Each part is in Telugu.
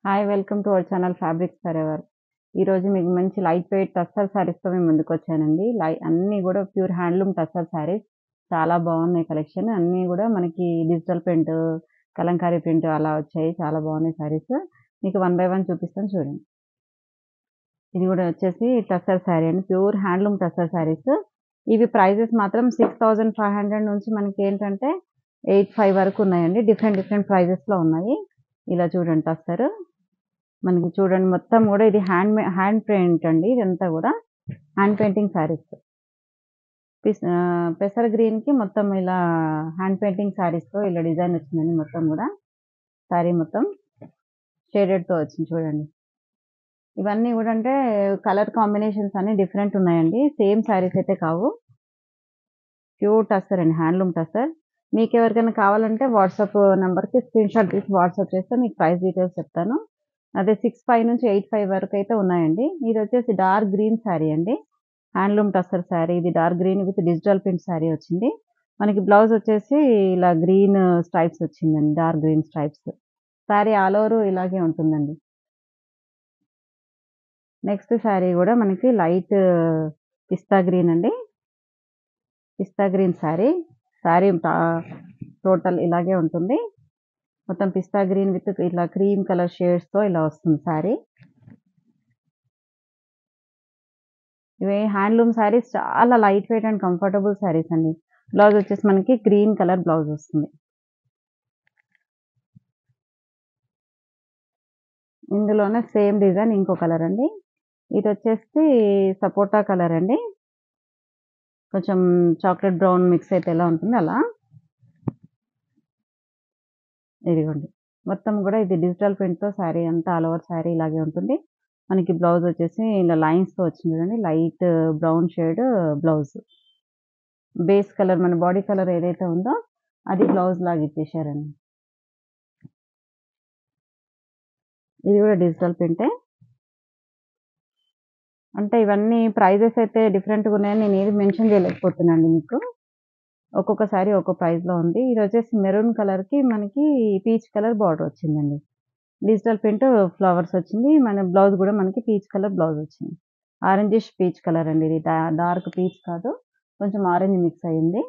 hi welcome to our channel fabrics forever ఈరోజు మీకు మంచి లైట్ వెయిట్ టస్సర్ శారీస్తో మేము ముందుకు వచ్చానండి లై అన్నీ కూడా ప్యూర్ హ్యాండ్లూమ్ టస్సర్ శారీస్ చాలా బాగున్నాయి కలెక్షన్ అన్నీ కూడా మనకి డిజిటల్ ప్రింట్ కలంకారీ ప్రింట్ అలా వచ్చాయి చాలా బాగున్నాయి శారీస్ మీకు వన్ బై వన్ చూపిస్తాను చూడండి ఇది కూడా వచ్చేసి టస్సర్ శారీ అండి ప్యూర్ హ్యాండ్లూమ్ టస్సర్ శారీస్ ఇవి ప్రైజెస్ మాత్రం సిక్స్ థౌజండ్ ఫైవ్ హండ్రెడ్ నుంచి మనకి ఏంటంటే ఎయిట్ ఫైవ్ వరకు ఉన్నాయండి డిఫరెంట్ డిఫరెంట్ ప్రైజెస్లో ఉన్నాయి ఇలా చూడండి టస్సర్ మనకి చూడండి మొత్తం కూడా ఇది హ్యాండ్ హ్యాండ్ పెయింట్ అండి ఇదంతా కూడా హ్యాండ్ పెయింటింగ్ శారీస్ పెసర గ్రీన్ కి మొత్తం ఇలా హ్యాండ్ పెయింటింగ్ శారీస్ తో ఇలా డిజైన్ వచ్చిందండి మొత్తం కూడా శారీ మొత్తం షేడెడ్ తో వచ్చింది చూడండి ఇవన్నీ కూడా అంటే కలర్ కాంబినేషన్స్ అన్ని డిఫరెంట్ ఉన్నాయండి సేమ్ శారీస్ అయితే కావు ప్యూర్ టస్సర్ అండి హ్యాండ్లూమ్ టస్సర్ మీకు ఎవరికైనా కావాలంటే వాట్సాప్ నెంబర్కి స్క్రీన్ షాట్ తీసి వాట్సాప్ చేస్తే మీకు ప్రైస్ డీటెయిల్స్ చెప్తాను అదే సిక్స్ ఫైవ్ నుంచి ఎయిట్ ఫైవ్ వరకు అయితే ఉన్నాయండి ఇది వచ్చేసి డార్క్ గ్రీన్ శారీ అండి హ్యాండ్లూమ్ టస్సర్ శారీ ఇది dark green with digital print sari వచ్చింది మనకి బ్లౌజ్ వచ్చేసి ఇలా గ్రీన్ స్ట్రైప్స్ వచ్చిందండి dark green stripes sari all over ఇలాగే ఉంటుందండి నెక్స్ట్ శారీ కూడా మనకి లైట్ పిస్తా గ్రీన్ అండి pista green sari sari total ఇలాగే ఉంటుంది మొత్తం పిస్తా గ్రీన్ విత్ ఇట్లా క్రీమ్ కలర్ షేడ్స్ తో ఇలా వస్తుంది శారీ ఇవి హ్యాండ్లూమ్ శారీస్ చాలా light weight and comfortable saris అండి బ్లౌజ్ వచ్చేసి మనకి గ్రీన్ కలర్ బ్లౌజ్ వస్తుంది ఇందులోనే సేమ్ డిజైన్ ఇంకో కలర్ అండి ఇది వచ్చేసి సపోటా కలర్ అండి కొంచెం చాక్లెట్ బ్రౌన్ మిక్స్ అయితే ఎలా ఉంటుంది అలా ఇదిగోండి మొత్తం కూడా ఇది డిజిటల్ ప్రింట్తో శారీ అంతా ఆల్ ఓవర్ శారీ ఇలాగే ఉంటుంది మనకి బ్లౌజ్ వచ్చేసి ఇలా లైన్స్తో వచ్చింది చూడండి light brown shade blouse base colour మన బాడీ కలర్ ఏదైతే ఉందో అది బ్లౌజ్ లాగా ఇచ్చేసారండి ఇది కూడా డిజిటల్ ప్రింటే అంటే ఇవన్నీ ప్రైజెస్ అయితే డిఫరెంట్గా ఉన్నాయని నేను ఏది మెన్షన్ చేయలేకపోతున్నాను మీకు ఒక్కొక్కసారి ఒక్కొక్క ప్రైస్లో ఉంది ఇది వచ్చేసి మెరూన్ కలర్కి మనకి పీచ్ కలర్ బార్డర్ వచ్చిందండి డిజిటల్ ప్రింట్ ఫ్లవర్స్ వచ్చింది మన బ్లౌజ్ కూడా మనకి పీచ్ కలర్ బ్లౌజ్ వచ్చింది ఆరెంజిష్ పీచ్ కలర్ అండి ఇది డార్క్ పీచ్ కాదు కొంచెం ఆరెంజ్ మిక్స్ అయ్యింది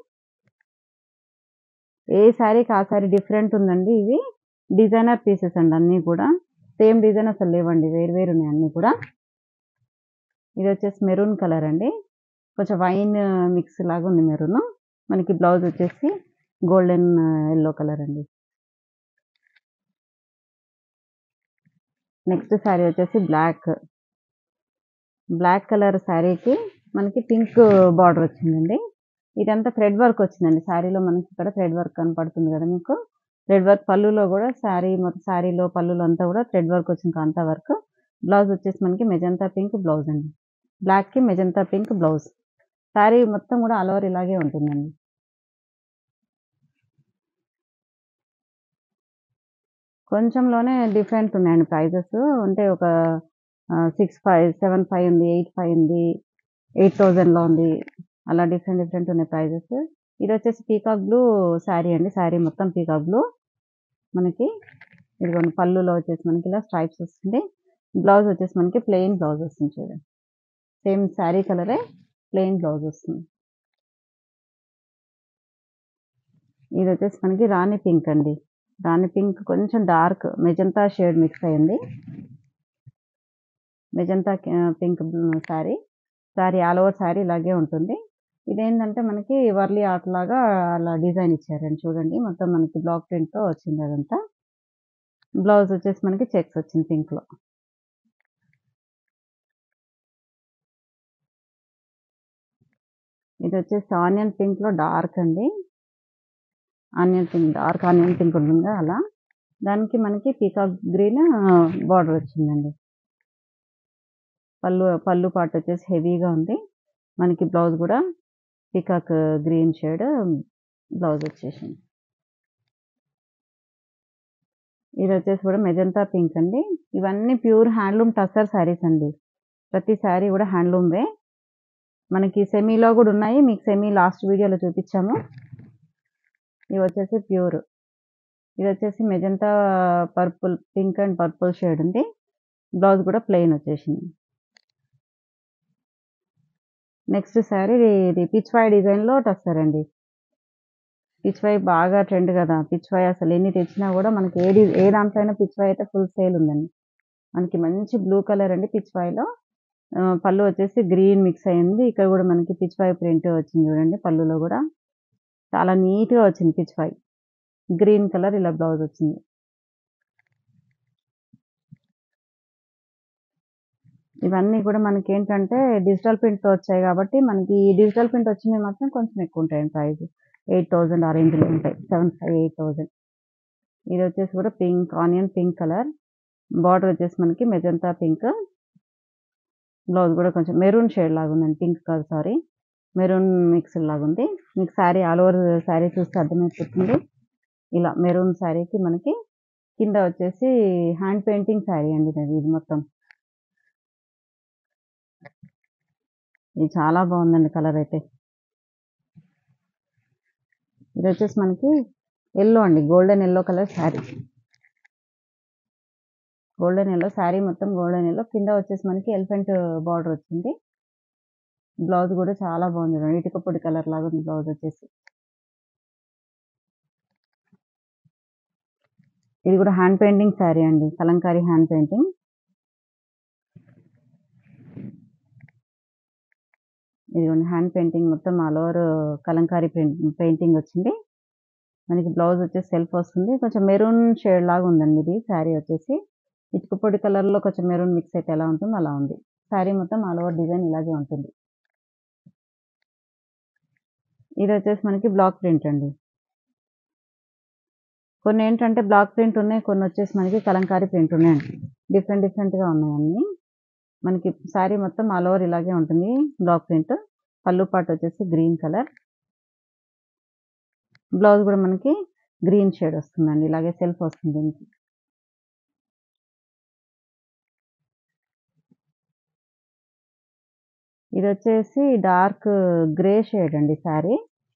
ఏ శారీకి ఆ శారీ డిఫరెంట్ ఉందండి ఇవి డిజైనర్ పీసెస్ అండి అన్నీ కూడా సేమ్ డిజైన్ అసలు లేవండి వేరు వేరు ఉన్నాయి అన్నీ కూడా ఇది వచ్చేసి మెరూన్ కలర్ అండి కొంచెం వైన్ మిక్స్ లాగా ఉంది మెరూన్ మనకి బ్లౌజ్ వచ్చేసి గోల్డెన్ ఎల్లో కలర్ అండి నెక్స్ట్ శారీ వచ్చేసి బ్లాక్ బ్లాక్ కలర్ శారీకి మనకి పింక్ బార్డర్ వచ్చిందండి ఇదంతా థ్రెడ్ వర్క్ వచ్చిందండి శారీలో మనకి ఇక్కడ థ్రెడ్ వర్క్ కనపడుతుంది కదా మీకు థ్రెడ్ వర్క్ పళ్ళులో కూడా శారీ మొత్తం శారీలో పళ్ళులో అంతా కూడా థ్రెడ్ వర్క్ వచ్చింది కాంతా వర్క్ బ్లౌజ్ వచ్చేసి మనకి మెజంతా పింక్ బ్లౌజ్ అండి బ్లాక్కి మెజంతా పింక్ బ్లౌజ్ శారీ మొత్తం కూడా ఆల్ ఓవర్ ఇలాగే ఉంటుందండి కొంచెంలోనే డిఫరెంట్ ఉన్నాయండి ప్రైజెస్ అంటే ఒక సిక్స్ ఫైవ్ సెవెన్ ఫైవ్ ఉంది ఎయిట్ ఫైవ్ ఉంది ఎయిట్ థౌజండ్లో ఉంది అలా డిఫరెంట్ డిఫరెంట్ ఉన్నాయి ప్రైజెస్ ఇది వచ్చేసి పీకాక్ బ్లూ శారీ అండి శారీ మొత్తం పీకాక్ బ్లూ మనకి ఇదిగోండి పళ్ళులో వచ్చేసి మనకి ఇలా స్ట్రైప్స్ వస్తుంది బ్లౌజ్ వచ్చేసి మనకి ప్లెయిన్ బ్లౌజ్ వస్తుంది చూడండి సేమ్ శారీ కలరే ప్లెయిన్ బ్లౌజ్ వస్తుంది ఇది వచ్చేసి మనకి రాణి పింక్ అండి రాణి పింక్ కొంచెం డార్క్ మెజంతా షేడ్ మిక్స్ అయింది magenta pink sari sari all over sari ఇలాగే ఉంటుంది ఇదేంటంటే మనకి వర్లీ ఆర్ట్ లాగా అలా డిజైన్ ఇచ్చారండి చూడండి మొత్తం మనకి బ్లాక్ ప్రింట్తో వచ్చింది అదంతా బ్లౌజ్ వచ్చేసి మనకి చెక్స్ వచ్చింది పింక్లో ఇది వచ్చేసి ఆనియన్ పింక్లో డార్క్ అండి onion pink dark onion pink ఉంటుంది అలా దానికి మనకి పీకాక్ గ్రీన్ బార్డర్ వచ్చిందండి పళ్ళు పళ్ళు పార్ట్ వచ్చేసి హెవీగా ఉంది మనకి బ్లౌజ్ కూడా పీకాక్ గ్రీన్ షేడ్ బ్లౌజ్ వచ్చేసింది ఇది వచ్చేసి కూడా మెజంతా పింక్ అండి ఇవన్నీ ప్యూర్ హ్యాండ్లూమ్ టస్సర్ శారీస్ అండి ప్రతి శారీ కూడా హ్యాండ్లూమ్వే మనకి సెమీలో కూడా ఉన్నాయి మీకు సెమీ లాస్ట్ వీడియోలో చూపించాము ఇవి వచ్చేసి ప్యూర్ ఇది వచ్చేసి magenta purple pink and purple shade ఉంది బ్లౌజ్ కూడా ప్లెయిన్ వచ్చేసింది నెక్స్ట్ శారీ ఇది పిచ్ వై డిజైన్లో వస్తారండి పిచ్ వై బాగా ట్రెండ్ కదా పిచ్ వై అసలు ఎన్ని తెచ్చినా కూడా మనకి ఏ డి- ఏ దాంట్లో అయినా పిచ్ వై అయితే ఫుల్ సేల్ ఉందండి మనకి మంచి బ్లూ కలర్ అండి పిచ్ వైలో పళ్ళు వచ్చేసి గ్రీన్ మిక్స్ అయింది ఇక్కడ కూడా మనకి పిచ్ వై ప్రింట్ వచ్చింది చూడండి పళ్ళులో కూడా చాలా నీట్గా వచ్చింది పిచ్ వై గ్రీన్ కలర్ ఇలా బ్లౌజ్ వచ్చింది ఇవన్నీ కూడా మనకి ఏంటంటే డిజిటల్ ప్రింట్తో వచ్చాయి కాబట్టి మనకి ఈ డిజిటల్ ప్రింట్ వచ్చినవి మాత్రం కొంచెం ఎక్కువ ఉంటాయండి ప్రైస్ ఎయిట్ థౌజండ్ ఆ రేంజ్లో ఉంటాయి సెవెన్ ఫైవ్ ఎయిట్ థౌజండ్ ఇది వచ్చేసి కూడా pink onion pink colour border వచ్చేసి మనకి మెజంతా పింక్ బ్లౌజ్ కూడా కొంచెం మెరూన్ షేడ్ లాగా ఉందండి పింక్ కాదు సారీ మెరూన్ మిక్స్ లాగా ఉంది మీకు శారీ ఆల్ ఓవర్ శారీ చూస్తే అర్థమైపోతుంది ఇలా మెరూన్ శారీకి మనకి కింద వచ్చేసి హ్యాండ్ పెయింటింగ్ శారీ అండి ఇది ఇది మొత్తం ఇది చాలా బాగుందండి కలర్ అయితే ఇది వచ్చేసి మనకి ఎల్లో అండి golden yellow colour sari golden yellow sari మొత్తం గోల్డెన్ ఎల్లో కింద వచ్చేసి మనకి ఎలిఫెంట్ బార్డర్ వచ్చింది బ్లౌజ్ కూడా చాలా బాగుంది చూడండి ఇటుక పొడి కలర్ లాగా ఉంది బ్లౌజ్ వచ్చేసి ఇది కూడా హ్యాండ్ పెయింటింగ్ శారీ అండి కలంకారీ హ్యాండ్ పెయింటింగ్ ఇదిగోండి హ్యాండ్ పెయింటింగ్ మొత్తం ఆల్ ఓవర్ కలంకారీ పెయింటింగ్ వచ్చింది మనకి బ్లౌజ్ వచ్చేసి సెల్ఫ్ వస్తుంది కొంచెం మెరూన్ షేడ్ లాగా ఉందండి ఇది శారీ వచ్చేసి ఇటుక పొడి కలర్లో కొంచెం మెరూన్ మిక్స్ అయితే ఎలా ఉంటుందో అలా ఉంది శారీ మొత్తం ఆల్ ఓవర్ డిజైన్ ఇలాగే ఉంటుంది ఇది వచ్చేసి మనకి బ్లాక్ ప్రింట్ అండి కొన్ని ఏంటంటే బ్లాక్ ప్రింట్ ఉన్నాయి కొన్ని వచ్చేసి మనకి కలంకారీ ప్రింట్ ఉన్నాయండి డిఫరెంట్ డిఫరెంట్గా ఉన్నాయి అన్ని మనకి శారీ మొత్తం ఆల్ ఓవర్ ఇలాగే ఉంటుంది బ్లాక్ ప్రింట్ పళ్ళు పాటు వచ్చేసి గ్రీన్ కలర్ బ్లౌజ్ కూడా మనకి గ్రీన్ షేడ్ వస్తుందండి ఇలాగే సెల్ఫ్ వస్తుంది దీనికి ఇది వచ్చేసి డార్క్ గ్రే షేడ్ అండి శారీ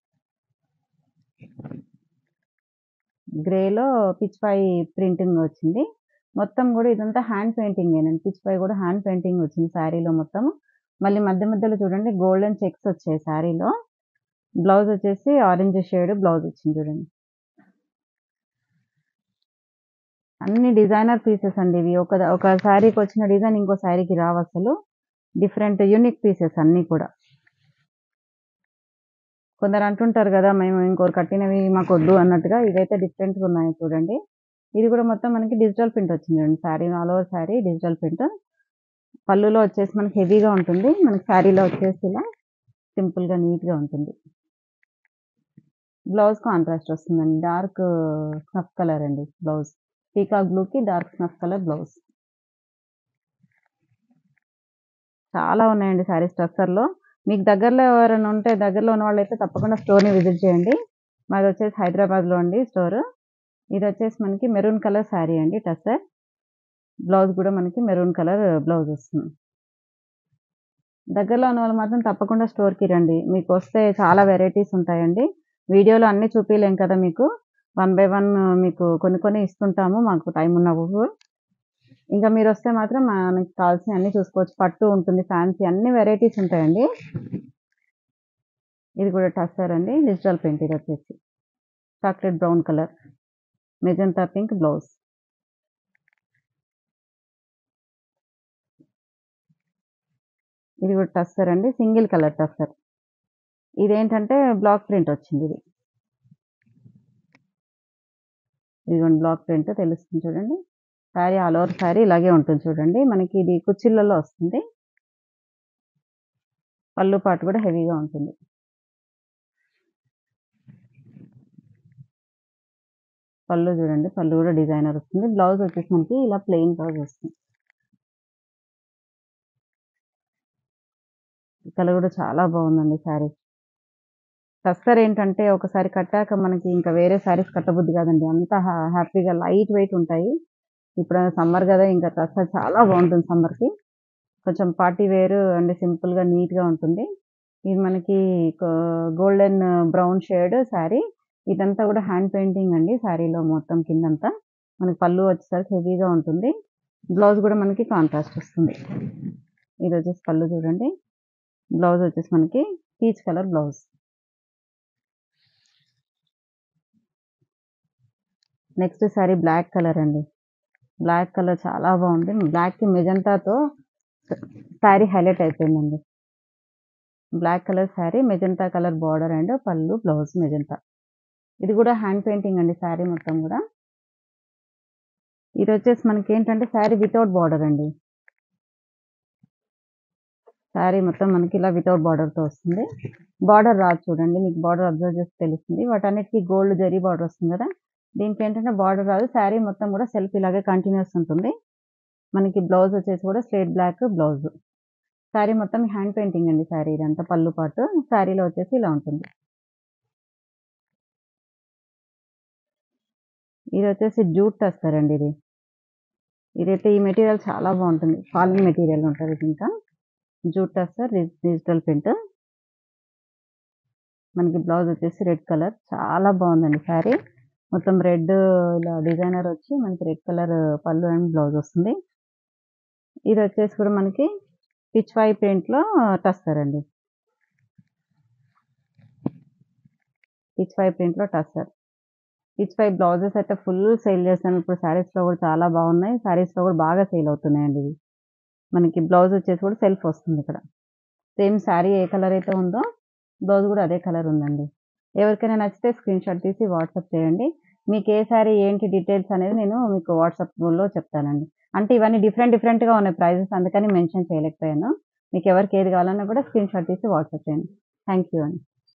గ్రేలో పిచ్ పై ప్రింటింగ్ వచ్చింది మొత్తం కూడా ఇదంతా హ్యాండ్ పెయింటింగ్ ఏనండి పిచ్ పై కూడా హ్యాండ్ పెయింటింగ్ వచ్చింది శారీలో మొత్తం మళ్ళీ మధ్య మధ్యలో చూడండి గోల్డెన్ చెక్స్ వచ్చాయి శారీలో బ్లౌజ్ వచ్చేసి ఆరెంజ్ షేడ్ బ్లౌజ్ వచ్చింది చూడండి అన్ని డిజైనర్ పీసెస్ అండి ఇవి ఒక ఒక శారీకి వచ్చిన డిజైన్ ఇంకో శారీకి రావు అసలు డిఫరెంట్ యూనిక్ పీసెస్ అన్నీ కూడా కొందరు అంటుంటారు కదా మేము ఇంకోరు కట్టినవి మాకు వద్దు అన్నట్టుగా ఇవైతే డిఫరెంట్గా ఉన్నాయి చూడండి ఇది కూడా మొత్తం మనకి డిజిటల్ ప్రింట్ వచ్చింది చూడండి sari all over sari digital print పళ్ళులో వచ్చేసి మనకి హెవీగా ఉంటుంది మనకి శారీలో వచ్చేసి ఇలా సింపుల్గా నీట్గా ఉంటుంది బ్లౌజ్ కాంట్రాస్ట్ వస్తుందండి డార్క్ స్నఫ్ కలర్ అండి బ్లౌజ్ పీకాక్ బ్లూకి డార్క్ స్నఫ్ కలర్ బ్లౌజ్ చాలా ఉన్నాయండి శారీస్ టస్సర్లో మీకు దగ్గరలో ఎవరైనా ఉంటే దగ్గరలో ఉన్న వాళ్ళు అయితే తప్పకుండా స్టోర్ని విజిట్ చేయండి మాది వచ్చేసి హైదరాబాద్లో అండి స్టోర్ ఇది వచ్చేసి మనకి మెరూన్ కలర్ శారీ అండి టస్సర్ బ్లౌజ్ కూడా మనకి మెరూన్ కలర్ బ్లౌజ్ వస్తుంది దగ్గరలో ఉన్న వాళ్ళు మాత్రం తప్పకుండా స్టోర్కి రండి మీకు వస్తే చాలా వెరైటీస్ ఉంటాయండి వీడియోలో అన్నీ చూపించలేం కదా మీకు వన్ బై వన్ మీకు కొన్ని కొన్ని ఇస్తుంటాము మాకు టైం ఉన్నప్పుడు ఇంకా మీరు వస్తే మాత్రం మనకి కావాల్సిన అన్ని చూసుకోవచ్చు పట్టు ఉంటుంది ఫ్యాన్సీ అన్ని వెరైటీస్ ఉంటాయండి ఇది కూడా టస్సర్ అండి డిజిటల్ ప్రింట్ ఇది వచ్చేసి chocolate brown colour magenta pink blouse ఇది కూడా టస్సర్ అండి సింగిల్ కలర్ టస్సర్ ఇదేంటంటే బ్లాక్ ప్రింట్ వచ్చింది ఇది ఇదిగోండి బ్లాక్ ప్రింట్ తెలుస్తుంది చూడండి శారీ ఆల్ ఓవర్ శారీ ఇలాగే ఉంటుంది చూడండి మనకి ఇది కుచ్చిళ్ళలో వస్తుంది పళ్ళు పాటు కూడా హెవీగా ఉంటుంది పళ్ళు చూడండి పళ్ళు కూడా డిజైనర్ వస్తుంది బ్లౌజ్ వచ్చేసి మనకి ఇలా ప్లెయిన్ బ్లౌజ్ వస్తుంది కలర్ కూడా చాలా బాగుందండి శారీ టస్సర్ ఏంటంటే ఒకసారి కట్టాక మనకి ఇంకా వేరే శారీస్ కట్టబుద్ది కాదండి అంత హ్యాపీగా లైట్ వెయిట్ ఉంటాయి ఇప్పుడు సమ్మర్ కదా ఇంకా టస్సర్ చాలా బాగుంటుంది సమ్మర్కి కొంచెం పార్టీ వేర్ అండ్ సింపుల్గా నీట్గా ఉంటుంది ఇది మనకి గోల్డెన్ బ్రౌన్ షేడ్ శారీ ఇదంతా కూడా హ్యాండ్ పెయింటింగ్ అండి శారీలో మొత్తం కిందంతా మనకి పళ్ళు వచ్చేసరికి హెవీగా ఉంటుంది బ్లౌజ్ కూడా మనకి కాంట్రాస్ట్ వస్తుంది ఇది వచ్చేసి పళ్ళు చూడండి బ్లౌజ్ వచ్చేసి మనకి peach colour blouse next sorry black colour అండి బ్లాక్ కలర్ చాలా బాగుంది బ్లాక్కి మెజంతాతో శారీ హైలైట్ అయిపోయిందండి black colour sari magenta colour border and pallu blouse magenta ఇది కూడా హ్యాండ్ పెయింటింగ్ అండి శారీ మొత్తం కూడా ఇది వచ్చేసి మనకి ఏంటంటే శారీ వితౌట్ బార్డర్ అండి శారీ మొత్తం మనకి ఇలా వితౌట్ బార్డర్తో వస్తుంది బార్డర్ రాదు చూడండి మీకు బార్డర్ అబ్జర్వ్ చేస్తే తెలుస్తుంది వాటన్నిటికీ గోల్డ్ జరీ బార్డర్ వస్తుంది కదా దీనికి ఏంటంటే బార్డర్ రాదు శారీ మొత్తం కూడా సెల్ఫ్ ఇలాగే కంటిన్యూస్ ఉంటుంది మనకి బ్లౌజ్ వచ్చేసి కూడా స్ట్రేట్ బ్లాక్ బ్లౌజ్ శారీ మొత్తం హ్యాండ్ పెయింటింగ్ అండి శారీ ఇదంతా పళ్ళు పాటు శారీలో వచ్చేసి ఇలా ఉంటుంది ఇది వచ్చేసి జూట్ వస్తారండి ఇది ఇదైతే ఈ మెటీరియల్ చాలా బాగుంటుంది ఫాలిన్ మెటీరియల్ ఉంటుంది ఇది ఇంకా జూట్ వస్తారు డిజిటల్ ప్రింట్ మనకి బ్లౌజ్ వచ్చేసి రెడ్ కలర్ చాలా బాగుందండి శారీ మొత్తం రెడ్ ఇలా డిజైనర్ వచ్చి మనకి red colour pallu and blouse వస్తుంది ఇది వచ్చేసి కూడా మనకి పిచ్ వై ప్రింట్లో టస్సర్ అండి పిచ్ వై ప్రింట్లో టస్సర్ పిచ్ వై బ్లౌజెస్ అయితే ఫుల్ సేల్ చేస్తాను ఇప్పుడు శారీస్లో కూడా చాలా బాగున్నాయి శారీస్లో కూడా బాగా సేల్ అవుతున్నాయండి ఇవి మనకి బ్లౌజ్ వచ్చేసి కూడా సెల్ఫ్ వస్తుంది ఇక్కడ సేమ్ శారీ ఏ కలర్ అయితే ఉందో బ్లౌజ్ కూడా అదే కలర్ ఉందండి ఎవరికైనా నచ్చితే స్క్రీన్ షాట్ తీసి వాట్సాప్ చేయండి మీకు ఏ శారీ ఏంటి డీటెయిల్స్ అనేది నేను మీకు వాట్సాప్లో చెప్తానండి అంటే ఇవన్నీ డిఫరెంట్ డిఫరెంట్గా ఉన్నాయి ప్రైజెస్ అందుకని మెన్షన్ చేయలేకపోయాను మీకు ఎవరికి ఏది కావాలన్నా కూడా స్క్రీన్ షాట్ తీసి వాట్సాప్ చేయండి థ్యాంక్ యూ అండి